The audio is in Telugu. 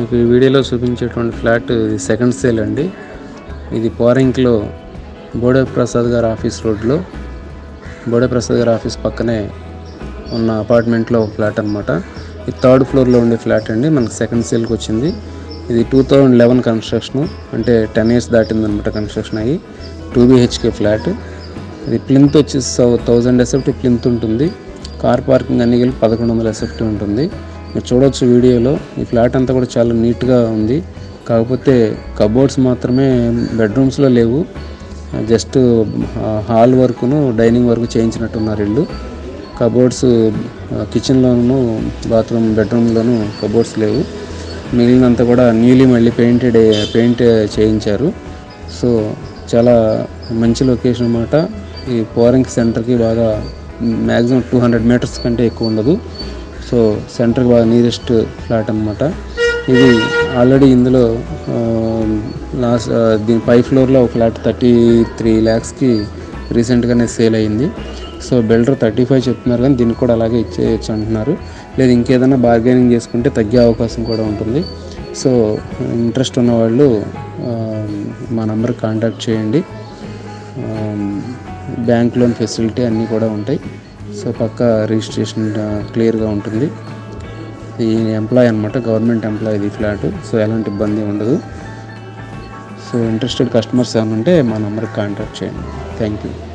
మీకు ఈ వీడియోలో చూపించేటువంటి ఫ్లాట్ ఇది సెకండ్ సేల్ అండి ఇది పోరింక్లో బోడే ప్రసాద్ గారి ఆఫీస్ రోడ్లో బోడే ప్రసాద్ గారి ఆఫీస్ పక్కనే ఉన్న అపార్ట్మెంట్లో ఒక ఫ్లాట్ అనమాట ఇది థర్డ్ ఫ్లోర్లో ఉండే ఫ్లాట్ అండి మనకి సెకండ్ సేల్కి వచ్చింది ఇది టూ థౌజండ్ లెవెన్ కన్స్ట్రక్షన్ అంటే టెన్ ఇయర్స్ దాటిందనమాట కన్స్ట్రక్షన్ అయ్యి టూ బీహెచ్కే ఫ్లాట్ ఇది ప్లింత్ వచ్చేసి థౌజండ్ ఎస్ఎఫ్టీ ప్లింత్ ఉంటుంది కార్ పార్కింగ్ అన్ని కలిపి పదకొండు వందల ఎస్ఎఫ్టీ ఉంటుంది మీరు చూడవచ్చు వీడియోలో ఈ ఫ్లాట్ అంతా కూడా చాలా నీట్గా ఉంది కాకపోతే కబోర్డ్స్ మాత్రమే బెడ్రూమ్స్లో లేవు జస్ట్ హాల్ వరకును డైనింగ్ వరకు చేయించినట్టున్నారు ఇల్లు కబోర్డ్స్ కిచెన్లోను బాత్రూమ్ బెడ్రూమ్లోను కబోర్డ్స్ లేవు మిగిలినంతా కూడా న్యూలీ మళ్ళీ పెయింటెడ్ పెయింట్ చేయించారు సో చాలా మంచి లొకేషన్ అన్నమాట ఈ పోరింగ్ సెంటర్కి బాగా మ్యాక్సిమం టూ హండ్రెడ్ మీటర్స్ కంటే ఎక్కువ ఉండదు సో సెంటర్కి బాగా నియరెస్ట్ ఫ్లాట్ అనమాట ఇది ఆల్రెడీ ఇందులో లాస్ట్ దీని పై ఫ్లోర్లో ఒక ఫ్లాట్ థర్టీ త్రీ ల్యాక్స్కి రీసెంట్గానే సేల్ అయ్యింది సో బిల్డర్ థర్టీ ఫైవ్ చెప్తున్నారు కానీ దీనికి కూడా అలాగే ఇచ్చేయచ్చు అంటున్నారు లేదు ఇంకేదైనా బార్గెనింగ్ చేసుకుంటే తగ్గే అవకాశం కూడా ఉంటుంది సో ఇంట్రెస్ట్ ఉన్న వాళ్ళు ఆ, మా నెంబర్కి కాంటాక్ట్ చేయండి బ్యాంక్ లోన్ ఫెసిలిటీ అన్నీ కూడా ఉంటాయి సో పక్క రిజిస్ట్రేషన్ క్లియర్గా ఉంటుంది ఈ ఎంప్లాయ్ అనమాట గవర్నమెంట్ ఎంప్లాయ్ ఇది ఫ్లాట్ సో ఎలాంటి ఇబ్బంది ఉండదు సో ఇంట్రెస్టెడ్ కస్టమర్స్ ఏమైనా ఉంటే మా నెంబర్కి కాంటాక్ట్ చేయండి థ్యాంక్ యూ